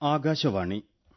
ആകാശവാണി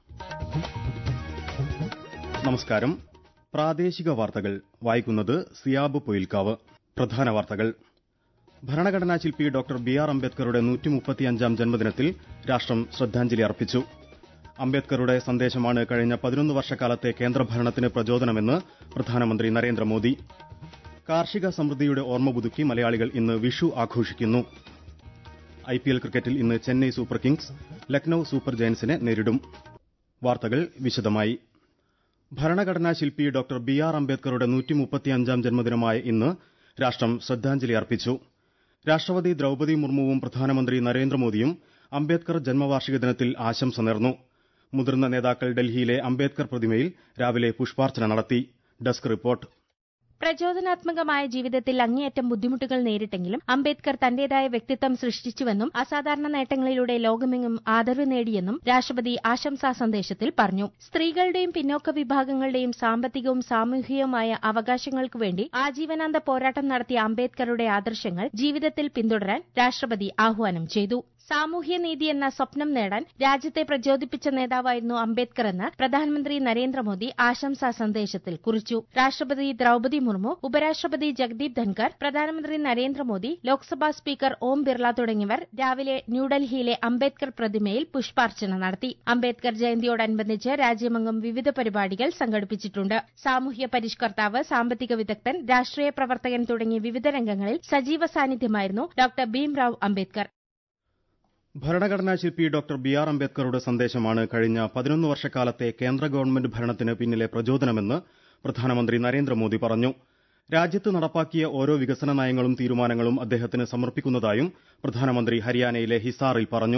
നമസ്കാരം പ്രാദേശിക വാർത്തകൾ വായിക്കുന്നത് സിയാബ് പൊയിൽക്കാവ് പ്രധാന വാർത്തകൾ ഭരണഘടനാ ശില്പി ഡോക്ടർ ബി ആർ അംബേദ്കറുടെ നൂറ്റിമുപ്പത്തിയഞ്ചാം ജന്മദിനത്തിൽ രാഷ്ട്രം ശ്രദ്ധാഞ്ജലി അർപ്പിച്ചു അംബേദ്കറുടെ സന്ദേശമാണ് കഴിഞ്ഞ പതിനൊന്ന് വർഷക്കാലത്തെ കേന്ദ്രഭരണത്തിന് പ്രചോദനമെന്ന് പ്രധാനമന്ത്രി നരേന്ദ്രമോദി കാർഷിക സമൃദ്ധിയുടെ ഓർമ്മ പുതുക്കി മലയാളികൾ ഇന്ന് വിഷു ആഘോഷിക്കുന്നു ഐപിഎൽ ക്രിക്കറ്റിൽ ഇന്ന് Chennai super kings Lucknow super ജയന്റ്സിനെ നേരിടും വാർത്തകൾ വിശദമായി ഭരണഘടനാ ശില്പി ഡോക്ടർ ബി ആർ അംബേദ്കറുടെ നൂറ്റിമുപ്പത്തിയഞ്ചാം ജന്മദിനമായ ഇന്ന് രാഷ്ട്രം ശ്രദ്ധാഞ്ജലി അർപ്പിച്ചു രാഷ്ട്രപതി ദ്രൌപദി മുർമുവും പ്രധാനമന്ത്രി നരേന്ദ്രമോദിയും അംബേദ്കർ ജന്മവാർഷിക ദിനത്തിൽ ആശംസ നേർന്നു മുതിർന്ന നേതാക്കൾ ഡൽഹിയിലെ അംബേദ്കർ പ്രതിമയിൽ രാവിലെ പുഷ്പാർച്ചന നടത്തി ഡെസ്ക് റിപ്പോർട്ട് പ്രചോദനാത്മകമായ ജീവിതത്തിൽ അങ്ങേയറ്റം ബുദ്ധിമുട്ടുകൾ നേരിട്ടെങ്കിലും അംബേദ്കർ തന്റേതായ വ്യക്തിത്വം സൃഷ്ടിച്ചുവെന്നും അസാധാരണ നേട്ടങ്ങളിലൂടെ ലോകമെങ്ങും ആദരവ് നേടിയെന്നും രാഷ്ട്രപതി ആശംസാ സന്ദേശത്തിൽ പറഞ്ഞു സ്ത്രീകളുടെയും പിന്നോക്ക വിഭാഗങ്ങളുടെയും സാമ്പത്തികവും സാമൂഹികവുമായ അവകാശങ്ങൾക്കു വേണ്ടി ആജീവനാന്ത പോരാട്ടം നടത്തിയ അംബേദ്കറുടെ ആദർശങ്ങൾ ജീവിതത്തിൽ പിന്തുടരാൻ രാഷ്ട്രപതി ആഹ്വാനം ചെയ്തു സാമൂഹ്യ നീതി എന്ന സ്വപ്നം നേടാൻ രാജ്യത്തെ പ്രചോദിപ്പിച്ച നേതാവായിരുന്നു അംബേദ്കർ എന്ന് പ്രധാനമന്ത്രി നരേന്ദ്രമോദി ആശംസാ സന്ദേശത്തിൽ കുറിച്ചു രാഷ്ട്രപതി ദ്രൌപദി മുർമു ഉപരാഷ്ട്രപതി ജഗദീപ് ധൻകർ പ്രധാനമന്ത്രി നരേന്ദ്രമോദി ലോക്സഭാ സ്പീക്കർ ഓം ബിർള തുടങ്ങിയവർ രാവിലെ ന്യൂഡൽഹിയിലെ അംബേദ്കർ പ്രതിമയിൽ പുഷ്പാർച്ചന നടത്തി അംബേദ്കർ ജയന്തിയോടനുബന്ധിച്ച് രാജ്യമെങ്ങും വിവിധ പരിപാടികൾ സംഘടിപ്പിച്ചിട്ടുണ്ട് സാമൂഹ്യ പരിഷ്കർത്താവ് സാമ്പത്തിക വിദഗ്ധൻ രാഷ്ട്രീയ പ്രവർത്തകൻ തുടങ്ങി വിവിധ രംഗങ്ങളിൽ സജീവ സാന്നിധ്യമായിരുന്നു ഡോക്ടർ ഭീംറാവ് അംബേദ്കർ ഭരണഘടനാ ശില്പി ഡോക്ടർ ബി ആർ അംബേദ്കറുടെ സന്ദേശമാണ് കഴിഞ്ഞ പതിനൊന്ന് വർഷക്കാലത്തെ കേന്ദ്ര ഗവൺമെന്റ് ഭരണത്തിന് പിന്നിലെ പ്രചോദനമെന്ന് പ്രധാനമന്ത്രി നരേന്ദ്രമോദി പറഞ്ഞു രാജ്യത്ത് നടപ്പാക്കിയ ഓരോ വികസന നയങ്ങളും തീരുമാനങ്ങളും അദ്ദേഹത്തിന് സമർപ്പിക്കുന്നതായും പ്രധാനമന്ത്രി ഹരിയാനയിലെ ഹിസാറിൽ പറഞ്ഞു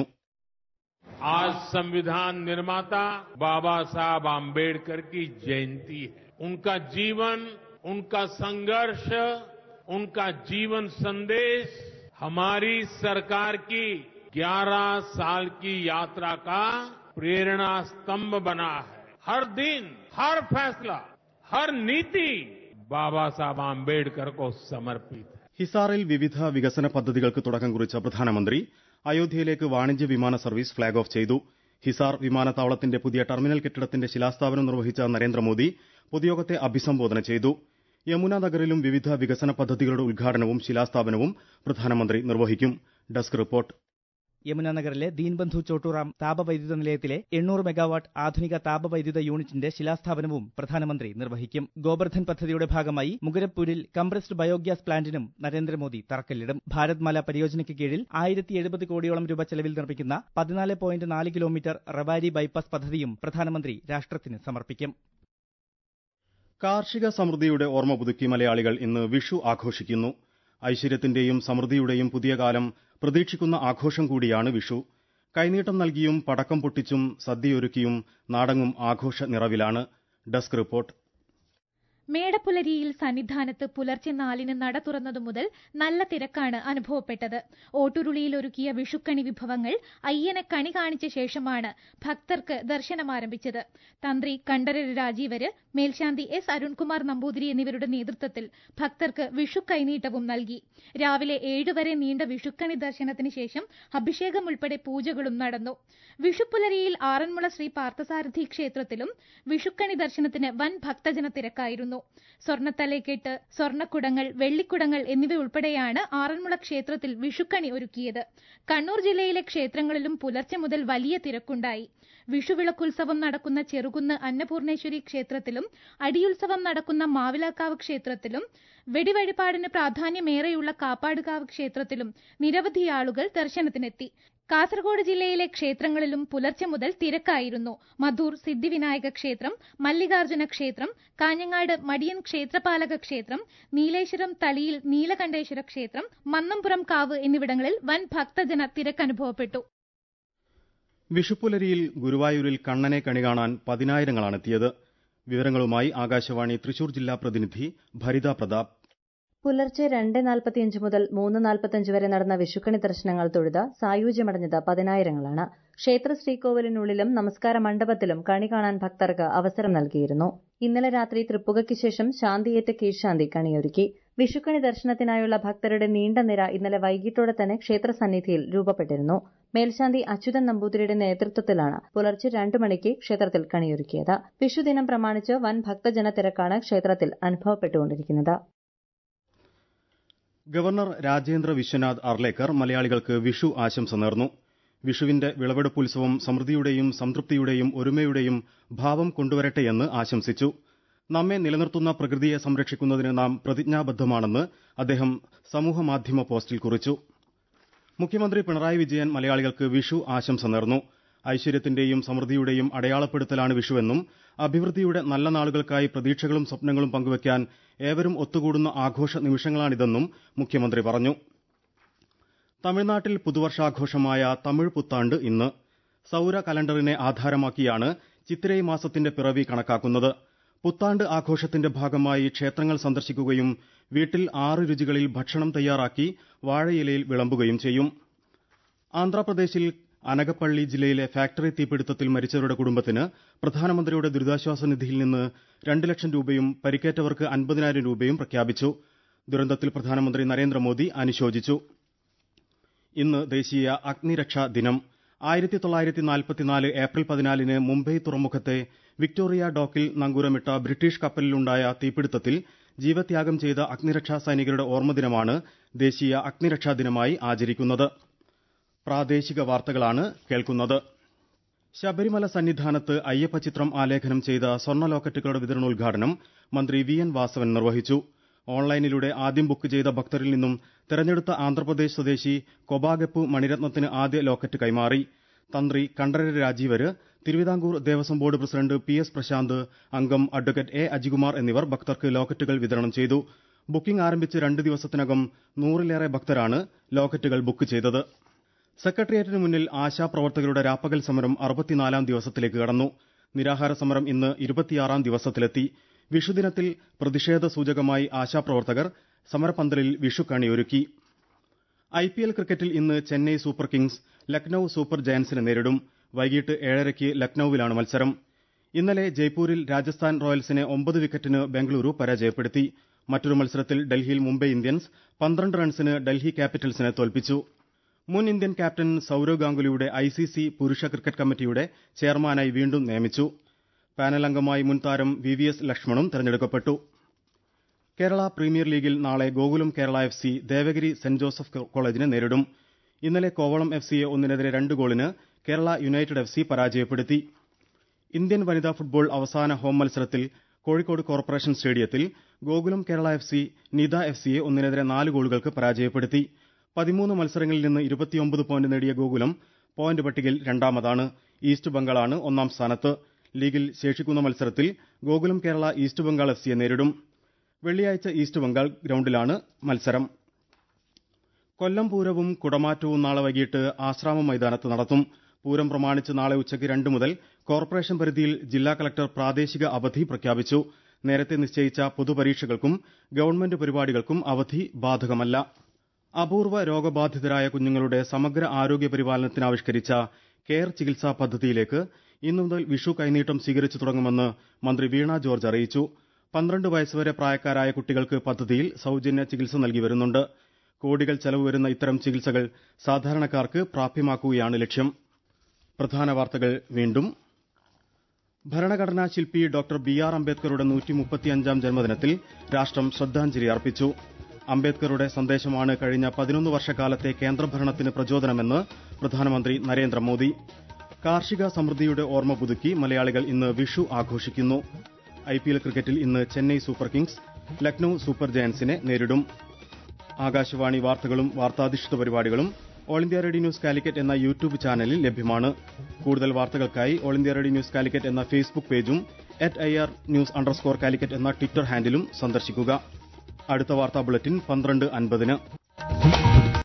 आज संविधान निर्माता बाबा साहब आम्बेडकर की जयंती है उनका जीवन उनका संघर्ष उनका जीवन संदेश हमारी सरकार की 11 साल की यात्रा का प्रेरणा स्तंभ बना है हर दिन हर फैसला हर नीति बाबा साहब आम्बेडकर को समर्पित है ഹിസാറിൽ വിവിധ വികസന പദ്ധതികൾക്ക് തുടക്കം കുറിച്ച പ്രധാനമന്ത്രി അയോധ്യയിലേക്ക് വാണിജ്യ വിമാന സർവീസ് ഫ്ളാഗ് ഓഫ് ചെയ്തു ഹിസാർ വിമാനത്താവളത്തിന്റെ പുതിയ ടെർമിനൽ കെട്ടിടത്തിന്റെ ശിലാസ്ഥാപനം നിർവഹിച്ച നരേന്ദ്രമോദി പൊതുയോഗത്തെ അഭിസംബോധന ചെയ്തു യമുന നഗറിലും വിവിധ വികസന പദ്ധതികളുടെ ഉദ്ഘാടനവും ശിലാസ്ഥാപനവും പ്രധാനമന്ത്രി നിർവഹിക്കും ഡെസ്ക് റിപ്പോർട്ട് യമുനാനഗറിലെ ദീൻബന്ധു ചോട്ടൂറാം താപവൈദ്യുത നിലയത്തിലെ എണ്ണൂറ് മെഗാവാട്ട് ആധുനിക താപവൈദ്യുത യൂണിറ്റിന്റെ ശിലാസ്ഥാപനവും പ്രധാനമന്ത്രി നിർവഹിക്കും ഗോബർധൻ പദ്ധതിയുടെ ഭാഗമായി മുഗരപ്പൂരിൽ കംപ്രസ്ഡ് ബയോഗ്യാസ് പ്ലാന്റിനും നരേന്ദ്രമോദി തറക്കല്ലിടും ഭാരത്മാല പരിയോജനയ്ക്ക് കീഴിൽ ആയിരത്തി എഴുപത് കോടിയോളം രൂപ ചെലവിൽ നിർമ്മിക്കുന്ന പതിനാല് പോയിന്റ് നാല് കിലോമീറ്റർ റവാരി ബൈപ്പാസ് പദ്ധതിയും പ്രധാനമന്ത്രി രാഷ്ട്രത്തിന് സമർപ്പിക്കും കാർഷിക സമൃദ്ധിയുടെ ഓർമ്മ പുതുക്കി മലയാളികൾ ഇന്ന് വിഷു ആഘോഷിക്കുന്നു ഐശ്വര്യത്തിന്റെയും സമൃദ്ധിയുടെയും പുതിയ കാലം പ്രതീക്ഷിക്കുന്ന ആഘോഷം കൂടിയാണ് വിഷു കൈനീട്ടം നൽകിയും പടക്കം പൊട്ടിച്ചും സദ്യയൊരുക്കിയും നാടങ്ങും ആഘോഷ നിറവിലാണ് ഡെസ്ക് റിപ്പോർട്ട് മേടപ്പുലരിയിൽ സന്നിധാനത്ത് പുലർച്ചെ നാലിന് നട തുറന്നതു മുതൽ നല്ല തിരക്കാണ് അനുഭവപ്പെട്ടത് ഓട്ടുരുളിയിൽ ഒരുക്കിയ വിഷുക്കണി വിഭവങ്ങൾ അയ്യനെ കണി കാണിച്ച ശേഷമാണ് ഭക്തർക്ക് ദർശനം ആരംഭിച്ചത് തന്ത്രി കണ്ഠരര് രാജീവര് മേൽശാന്തി എസ് അരുൺകുമാർ നമ്പൂതിരി എന്നിവരുടെ നേതൃത്വത്തിൽ ഭക്തർക്ക് വിഷു കൈനീട്ടവും നൽകി രാവിലെ ഏഴ് വരെ നീണ്ട വിഷുക്കണി ദർശനത്തിന് ശേഷം അഭിഷേകം ഉൾപ്പെടെ പൂജകളും നടന്നു വിഷുപ്പുലരിയിൽ ആറന്മുള ശ്രീ പാർത്ഥസാരഥി ക്ഷേത്രത്തിലും വിഷുക്കണി ദർശനത്തിന് വൻ ഭക്തജന തിരക്കായിരുന്നു സ്വർണ്ണത്തലേക്കെട്ട് സ്വർണ്ണക്കുടങ്ങൾ വെള്ളിക്കുടങ്ങൾ എന്നിവ ഉൾപ്പെടെയാണ് ആറന്മുള ക്ഷേത്രത്തിൽ വിഷുക്കണി ഒരുക്കിയത് കണ്ണൂർ ജില്ലയിലെ ക്ഷേത്രങ്ങളിലും പുലർച്ചെ മുതൽ വലിയ തിരക്കുണ്ടായി വിഷുവിളക്കുത്സവം നടക്കുന്ന ചെറുകുന്ന് അന്നപൂർണേശ്വരി ക്ഷേത്രത്തിലും അടിയുത്സവം നടക്കുന്ന മാവിലാക്കാവ് ക്ഷേത്രത്തിലും വെടിവഴിപാടിന് പ്രാധാന്യമേറെയുള്ള കാപ്പാടുകാവ് ക്ഷേത്രത്തിലും നിരവധി ആളുകൾ ദർശനത്തിനെത്തി കാസർഗോഡ് ജില്ലയിലെ ക്ഷേത്രങ്ങളിലും പുലർച്ചെ മുതൽ തിരക്കായിരുന്നു മധൂർ സിദ്ധിവിനായക ക്ഷേത്രം മല്ലികാർജുന ക്ഷേത്രം കാഞ്ഞങ്ങാട് മടിയൻ ക്ഷേത്രപാലക ക്ഷേത്രം നീലേശ്വരം തളിയിൽ നീലകണ്ഠേശ്വര ക്ഷേത്രം മന്നംപുറം കാവ് എന്നിവിടങ്ങളിൽ വൻ ഭക്തജന തിരക്കനുഭവപ്പെട്ടു വിഷുപ്പുലരിയിൽ ഗുരുവായൂരിൽ കണ്ണനെ കണി കാണാൻ പതിനായിരങ്ങളാണെത്തിയത് വിവരങ്ങളുമായി ആകാശവാണി തൃശൂർ ജില്ലാ പ്രതിനിധി ഭരിത പ്രതാപ് പുലർച്ചെ രണ്ട് നാൽപ്പത്തിയഞ്ച് മുതൽ മൂന്ന് നാൽപ്പത്തിയഞ്ച് വരെ നടന്ന വിഷുക്കണി ദർശനങ്ങൾ തൊഴുത് സായുജ്യമടഞ്ഞത് പതിനായിരങ്ങളാണ് ക്ഷേത്ര ശ്രീകോവിലിനുള്ളിലും നമസ്കാര മണ്ഡപത്തിലും കണി കാണാൻ ഭക്തർക്ക് അവസരം നൽകിയിരുന്നു ഇന്നലെ രാത്രി തൃപ്പുകയ്ക്ക് ശേഷം ശാന്തിയേറ്റ കീഴ്ശാന്തി കണിയൊരുക്കി വിഷുക്കണി ദർശനത്തിനായുള്ള ഭക്തരുടെ നീണ്ട നിര ഇന്നലെ വൈകിട്ടോടെ തന്നെ ക്ഷേത്ര സന്നിധിയിൽ രൂപപ്പെട്ടിരുന്നു മേൽശാന്തി അച്യുതൻ നമ്പൂതിരിയുടെ നേതൃത്വത്തിലാണ് പുലർച്ചെ രണ്ടു മണിക്ക് ക്ഷേത്രത്തിൽ കണിയൊരുക്കിയത് വിഷുദിനം പ്രമാണിച്ച് വൻ ഭക്തജന തിരക്കാണ് ക്ഷേത്രത്തിൽ അനുഭവപ്പെട്ടുകൊണ്ടിരിക്കുന്നത് ഗവർണർ രാജേന്ദ്ര വിശ്വനാഥ് അർലേക്കർ മലയാളികൾക്ക് വിഷു ആശംസ നേർന്നു വിഷുവിന്റെ വിളവെടുപ്പുത്സവം സമൃദ്ധിയുടെയും സംതൃപ്തിയുടെയും ഒരുമയുടെയും ഭാവം കൊണ്ടുവരട്ടെയെന്ന് ആശംസിച്ചു നമ്മെ നിലനിർത്തുന്ന പ്രകൃതിയെ സംരക്ഷിക്കുന്നതിന് നാം പ്രതിജ്ഞാബദ്ധമാണെന്ന് അദ്ദേഹം സമൂഹമാധ്യമ പോസ്റ്റിൽ കുറിച്ചു മുഖ്യമന്ത്രി പിണറായി വിജയൻ മലയാളികൾക്ക് വിഷു ആശംസ നേർന്നു ഐശ്വര്യത്തിന്റെയും സമൃദ്ധിയുടെയും അടയാളപ്പെടുത്തലാണ് വിഷുവെന്നും അഭിവൃദ്ധിയുടെ നല്ല നാളുകൾക്കായി പ്രതീക്ഷകളും സ്വപ്നങ്ങളും പങ്കുവയ്ക്കാൻ ഏവരും ഒത്തുകൂടുന്ന ആഘോഷ നിമിഷങ്ങളാണിതെന്നും മുഖ്യമന്ത്രി പറഞ്ഞു തമിഴ്നാട്ടിൽ പുതുവർഷാഘോഷമായ തമിഴ് പുത്താണ്ട് ഇന്ന് സൌര കലണ്ടറിനെ ആധാരമാക്കിയാണ് ചിത്തിരൈ മാസത്തിന്റെ പിറവി കണക്കാക്കുന്നത് പുത്താണ്ട് ആഘോഷത്തിന്റെ ഭാഗമായി ക്ഷേത്രങ്ങൾ സന്ദർശിക്കുകയും വീട്ടിൽ ആറ് രുചികളിൽ ഭക്ഷണം തയ്യാറാക്കി വാഴയിലയിൽ വിളമ്പുകയും ചെയ്യും ആന്ധ്രാപ്രദേശിൽ അനകപ്പള്ളി ജില്ലയിലെ ഫാക്ടറി തീപിടുത്തത്തിൽ മരിച്ചവരുടെ കുടുംബത്തിന് പ്രധാനമന്ത്രിയുടെ ദുരിതാശ്വാസ നിധിയിൽ നിന്ന് രണ്ട് ലക്ഷം രൂപയും പരിക്കേറ്റവർക്ക് അൻപതിനായിരം രൂപയും പ്രഖ്യാപിച്ചു ദുരന്തത്തിൽ പ്രധാനമന്ത്രി നരേന്ദ്രമോദി അനുശോചിച്ചു ഇന്ന് ദേശീയ അഗ്നിരക്ഷാ ദിനം ആയിരത്തി തൊള്ളായിരത്തി നാൽപ്പത്തിനാല് ഏപ്രിൽ പതിനാലിന് മുംബൈ തുറമുഖത്തെ വിക്ടോറിയ ഡോക്കിൽ നങ്കൂരമിട്ട ബ്രിട്ടീഷ് കപ്പലിലുണ്ടായ തീപിടുത്തത്തിൽ ജീവത്യാഗം ചെയ്ത അഗ്നിരക്ഷാ സൈനികരുടെ ഓർമ്മദിനമാണ് ദേശീയ അഗ്നിരക്ഷാ ദിനമായി ആചരിക്കുന്നത് പ്രാദേശിക വാർത്തകളാണ് കേൾക്കുന്നത് ശബരിമല സന്നിധാനത്ത് അയ്യപ്പ ചിത്രം ആലേഖനം ചെയ്ത സ്വർണ്ണ ലോക്കറ്റുകളുടെ വിതരണോദ്ഘാടനം മന്ത്രി വി എൻ വാസവൻ നിർവഹിച്ചു ഓൺലൈനിലൂടെ ആദ്യം ബുക്ക് ചെയ്ത ഭക്തരിൽ നിന്നും തെരഞ്ഞെടുത്ത ആന്ധ്രാപ്രദേശ് സ്വദേശി കൊബാഗപ്പു മണിരത്നത്തിന് ആദ്യ ലോക്കറ്റ് കൈമാറി തന്ത്രി Kandararu Rajeevaru Thiruvithamkoor Devaswom board president P S Prashanth അംഗം അഡ്വക്കേറ്റ് എ അജികുമാർ എന്നിവർ ഭക്തർക്ക് ലോക്കറ്റുകൾ വിതരണം ചെയ്തു ബുക്കിംഗ് ആരംഭിച്ച് രണ്ട് ദിവസത്തിനകം നൂറിലേറെ ഭക്തരാണ് ലോക്കറ്റുകൾ ബുക്ക് ചെയ്തത് സെക്രട്ടേറിയറ്റിന് മുന്നിൽ ആശാപ്രവർത്തകരുടെ രാപ്പകൽ സമരം അറുപത്തിനാലാം ദിവസത്തിലേക്ക് കടന്നു നിരാഹാര സമരം ഇന്ന് ഇരുപത്തിയാറാം ദിവസത്തിലെത്തി വിഷുദിനത്തിൽ പ്രതിഷേധ സൂചകമായി ആശാപ്രവർത്തകർ സമരപന്തലിൽ വിഷുക്കണി ഒരുക്കി ഐപിഎൽ ക്രിക്കറ്റിൽ ഇന്ന് Chennai super kings Lucknow super ജയന്റ്സിനെ നേരിടും വൈകിട്ട് ഏഴരയ്ക്ക് ലക്നൌവിലാണ് മത്സരം ഇന്നലെ ജയ്പൂരിൽ രാജസ്ഥാൻ റോയൽസിനെ ഒമ്പത് വിക്കറ്റിന് ബംഗളൂരു പരാജയപ്പെടുത്തി മറ്റൊരു മത്സരത്തിൽ ഡൽഹിയിൽ മുംബൈ ഇന്ത്യൻസ് പന്ത്രണ്ട് റൺസിന് ഡൽഹി ക്യാപിറ്റൽസിനെ തോൽപ്പിച്ചു മുൻ ഇന്ത്യൻ ക്യാപ്റ്റൻ സൌരവ് ഗാംഗുലിയുടെ ഐസിസി പുരുഷ ക്രിക്കറ്റ് കമ്മിറ്റിയുടെ ചെയർമാനായി വീണ്ടും നിയമിച്ചു പാനൽ അംഗമായി മുൻ താരം വി വി എസ് ലക്ഷ്മണും തെരഞ്ഞെടുക്കപ്പെട്ടു കേരള പ്രീമിയർ ലീഗിൽ നാളെ Gokulam Kerala F C Devagiri saint Joseph കോളേജിനെ നേരിടും ഇന്നലെ കോവളം എഫ് സിയെ ഒന്നിനെതിരെ രണ്ട് ഗോളിന് കേരള യുണൈറ്റഡ് എഫ് സി പരാജയപ്പെടുത്തി ഇന്ത്യൻ വനിതാ ഫുട്ബോൾ അവസാന ഹോം മത്സരത്തിൽ കോഴിക്കോട് കോർപ്പറേഷൻ സ്റ്റേഡിയത്തിൽ Gokulam Kerala F C Nita F സിയെ ഒന്നിനെതിരെ നാല് ഗോളുകൾക്ക് പരാജയപ്പെടുത്തി പതിമൂന്ന് മത്സരങ്ങളിൽ നിന്ന് ഇരുപത്തിയൊമ്പത് പോയിന്റ് നേടിയ ഗോകുലം പോയിന്റ് പട്ടികയിൽ രണ്ടാമതാണ് ഈസ്റ്റ് ബംഗാളാണ് ഒന്നാം സ്ഥാനത്ത് ലീഗിൽ ശേഷിക്കുന്ന മത്സരത്തിൽ ഗോകുലം കേരള ഈസ്റ്റ് ബംഗാൾ എഫ് സിയെ നേരിടും വെള്ളിയാഴ്ച ഈസ്റ്റ് ബംഗാൾ ഗ്രൌണ്ടിലാണ് മത്സരം കൊല്ലം പൂരവും കുടമാറ്റവും നാളെ വൈകിട്ട് ആശ്രാമം മൈതാനത്ത് നടത്തും പൂരം പ്രമാണിച്ച് നാളെ ഉച്ചയ്ക്ക് രണ്ട് മുതൽ കോർപ്പറേഷൻ പരിധിയിൽ ജില്ലാ കളക്ടർ പ്രാദേശിക അവധി പ്രഖ്യാപിച്ചു നേരത്തെ നിശ്ചയിച്ച പൊതുപരീക്ഷകൾക്കും ഗവൺമെന്റ് പരിപാടികൾക്കും അവധി ബാധകമല്ല അപൂർവ രോഗബാധിതരായ കുഞ്ഞുങ്ങളുടെ സമഗ്ര ആരോഗ്യ പരിപാലനത്തിന് ആവിഷ്കരിച്ച കെയർ ചികിത്സാ പദ്ധതിയിലേക്ക് ഇന്നു മുതൽ വിഷു കൈനീട്ടം സ്വീകരിച്ചു തുടങ്ങുമെന്ന് മന്ത്രി വീണ ജോർജ് അറിയിച്ചു പന്ത്രണ്ട് വയസ്സുവരെ പ്രായക്കാരായ കുട്ടികൾക്ക് പദ്ധതിയിൽ സൌജന്യ ചികിത്സ നൽകി വരുന്നുണ്ട് കോടികൾ ചെലവ് വരുന്ന ഇത്തരം ചികിത്സകൾ സാധാരണക്കാർക്ക് പ്രാപ്യമാക്കുകയാണ് ലക്ഷ്യം പ്രധാന വാർത്തകൾ വീണ്ടും ഭരണഘടനാ ശില്പി ഡോക്ടർ ബി ആർ അംബേദ്കറുടെ നൂറ്റി മുപ്പത്തിയഞ്ചാം ജന്മദിനത്തിൽ രാഷ്ട്രം ശ്രദ്ധാഞ്ജലി അർപ്പിച്ചു അംബേദ്കറുടെ സന്ദേശമാണ് കഴിഞ്ഞ പതിനൊന്ന് വർഷക്കാലത്തെ കേന്ദ്രഭരണത്തിന് പ്രചോദനമെന്ന് പ്രധാനമന്ത്രി നരേന്ദ്രമോദി കാർഷിക സമൃദ്ധിയുടെ ഓർമ്മ പുതുക്കി മലയാളികൾ ഇന്ന് വിഷു ആഘോഷിക്കുന്നു ഐപിഎൽ ക്രിക്കറ്റിൽ ഇന്ന് Chennai super kings Lucknow super ജയന്റ്സിനെ നേരിടും ആകാശവാണി വാർത്തകളും വാർത്താധിഷ്ഠിത പരിപാടികളും All India Radio News Calicut എന്ന യൂട്യൂബ് ചാനലിൽ ലഭ്യമാണ് കൂടുതൽ വാർത്തകൾക്കായി All India Radio News Calicut എന്ന ഫേസ്ബുക്ക് പേജും at I R news underscore Calicut എന്ന ട്വിറ്റർ ഹാൻഡിലും സന്ദർശിക്കുക അടുത്ത വാർത്താ ബുള്ളറ്റിൻ പന്ത്രണ്ട് അൻപതിന്